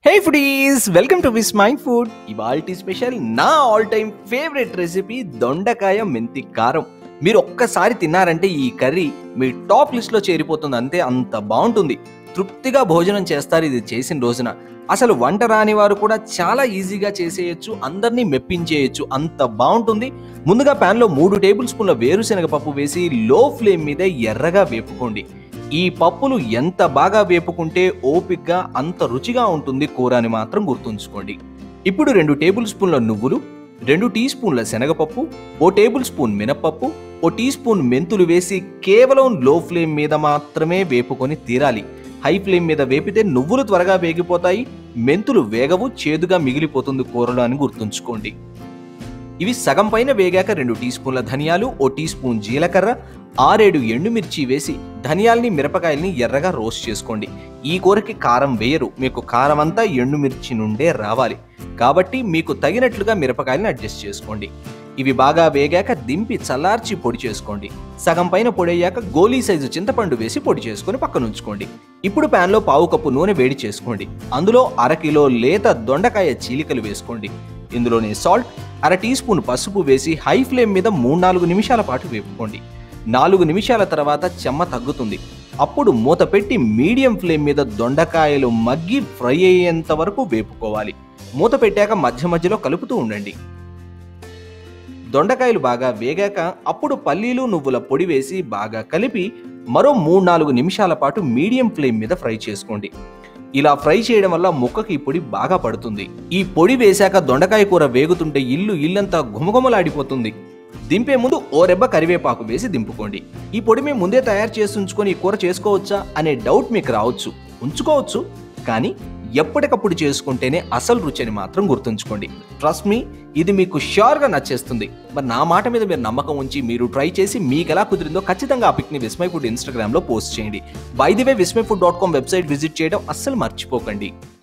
hey foodies welcome to Vismai food ఇవాల్టి special నా all time favourite recipe దొండకాయ మెంతి కారం మీరు ఒక్కసారి తిన్నారంటే ఈ కర్రీ మీ టాప్ లిస్ట్లో చేరిపోతుంది అంతే అంత బాగుంటుంది తృప్తిగా భోజనం చేస్తారు ఇది చేసిన రోజున అసలు వంట రాని వారు కూడా చాలా ఈజీగా చేసేయచ్చు అందరినీ మెప్పించేయచ్చు అంత బాగుంటుంది ముందుగా ప్యాన్లో మూడు టేబుల్ స్పూన్ల వేరుశనగ పప్పు వేసి లో ఫ్లేమ్ మీద ఎర్రగా వేపుకోండి ఈ పప్పులు ఎంత బాగా వేపుకుంటే ఓపిగ్గా అంత రుచిగా ఉంటుంది కూర అని మాత్రం గుర్తుంచుకోండి ఇప్పుడు రెండు టేబుల్ స్పూన్ల నువ్వులు రెండు టీ స్పూన్ల శనగపప్పు ఓ టేబుల్ స్పూన్ మినప్పప్పు ఓ టీ స్పూన్ మెంతులు వేసి కేవలం లో ఫ్లేమ్ మీద మాత్రమే వేపుకొని తీరాలి హై ఫ్లేమ్ మీద వేపితే నువ్వులు త్వరగా వేగిపోతాయి మెంతులు వేగవు చేదుగా మిగిలిపోతుంది కూరలో అని గుర్తుంచుకోండి ఇవి సగం పైన వేగాక రెండు టీ స్పూన్ల ధనియాలు ఓ టీ స్పూన్ జీలకర్ర ఆరేడు ఎండుమిర్చి వేసి ధనియాల్ని మిరపకాయల్ని ఎర్రగా రోస్ట్ చేసుకోండి ఈ కూరకి కారం వేయరు మీకు కారం అంతా ఎండుమిర్చి నుండే రావాలి కాబట్టి మీకు తగినట్లుగా మిరపకాయల్ని అడ్జస్ట్ చేసుకోండి ఇవి బాగా వేగాక దింపి చల్లార్చి పొడి చేసుకోండి సగం పైన పొడయ్యాక గోలీ సైజు చింతపండు వేసి పొడి చేసుకొని పక్కన ఉంచుకోండి ఇప్పుడు ప్యాన్లో పావు కప్పు నూనె వేడి చేసుకోండి అందులో అరకిలో లేత దొండకాయ చీలికలు వేసుకోండి ఇందులోనే సాల్ట్ అర టీ స్పూన్ పసుపు వేసి హై ఫ్లేమ్ మీద మూడు నాలుగు నిమిషాల పాటు వేపుకోండి నాలుగు నిమిషాల తర్వాత చెమ్మ తగ్గుతుంది అప్పుడు మూత పెట్టి మీడియం ఫ్లేమ్ మీద దొండకాయలు మగ్గి ఫ్రై అయ్యేంత వరకు వేపుకోవాలి మూత పెట్టాక మధ్య మధ్యలో కలుపుతూ ఉండండి దొండకాయలు బాగా వేగాక అప్పుడు పల్లీలు నువ్వుల పొడి వేసి బాగా కలిపి మరో మూడు నాలుగు నిమిషాల పాటు మీడియం ఫ్లేమ్ మీద ఫ్రై చేసుకోండి ఇలా ఫ్రై చేయడం వల్ల ముక్కకి ఈ పొడి బాగా పడుతుంది ఈ పొడి వేశాక దొండకాయ కూర వేగుతుంటే ఇల్లు ఇల్లంతా గుమగుమలాడిపోతుంది దింపే ముందు ఓ రెబ్బ కరివేపాకు వేసి దింపుకోండి ఈ పొడి మేము ముందే తయారు చేసి ఉంచుకొని ఈ కూర చేసుకోవచ్చా అనే డౌట్ మీకు రావచ్చు ఉంచుకోవచ్చు కానీ ఎప్పటికప్పుడు చేసుకుంటేనే అసలు రుచిని మాత్రం గుర్తుంచుకోండి ట్రస్ట్ మీ ఇది మీకు ష్యూర్గా నచ్చేస్తుంది మరి నా మాట మీద మీరు నమ్మకం ఉంచి మీరు ట్రై చేసి మీకు ఎలా కుదిరిందో ఖచ్చితంగా ఆ పిక్ని విస్మై ఫుడ్ ఇన్స్టాగ్రామ్లో పోస్ట్ చేయండి by the way Vismai food dot com website visit చేయడం అస్సలు మర్చిపోకండి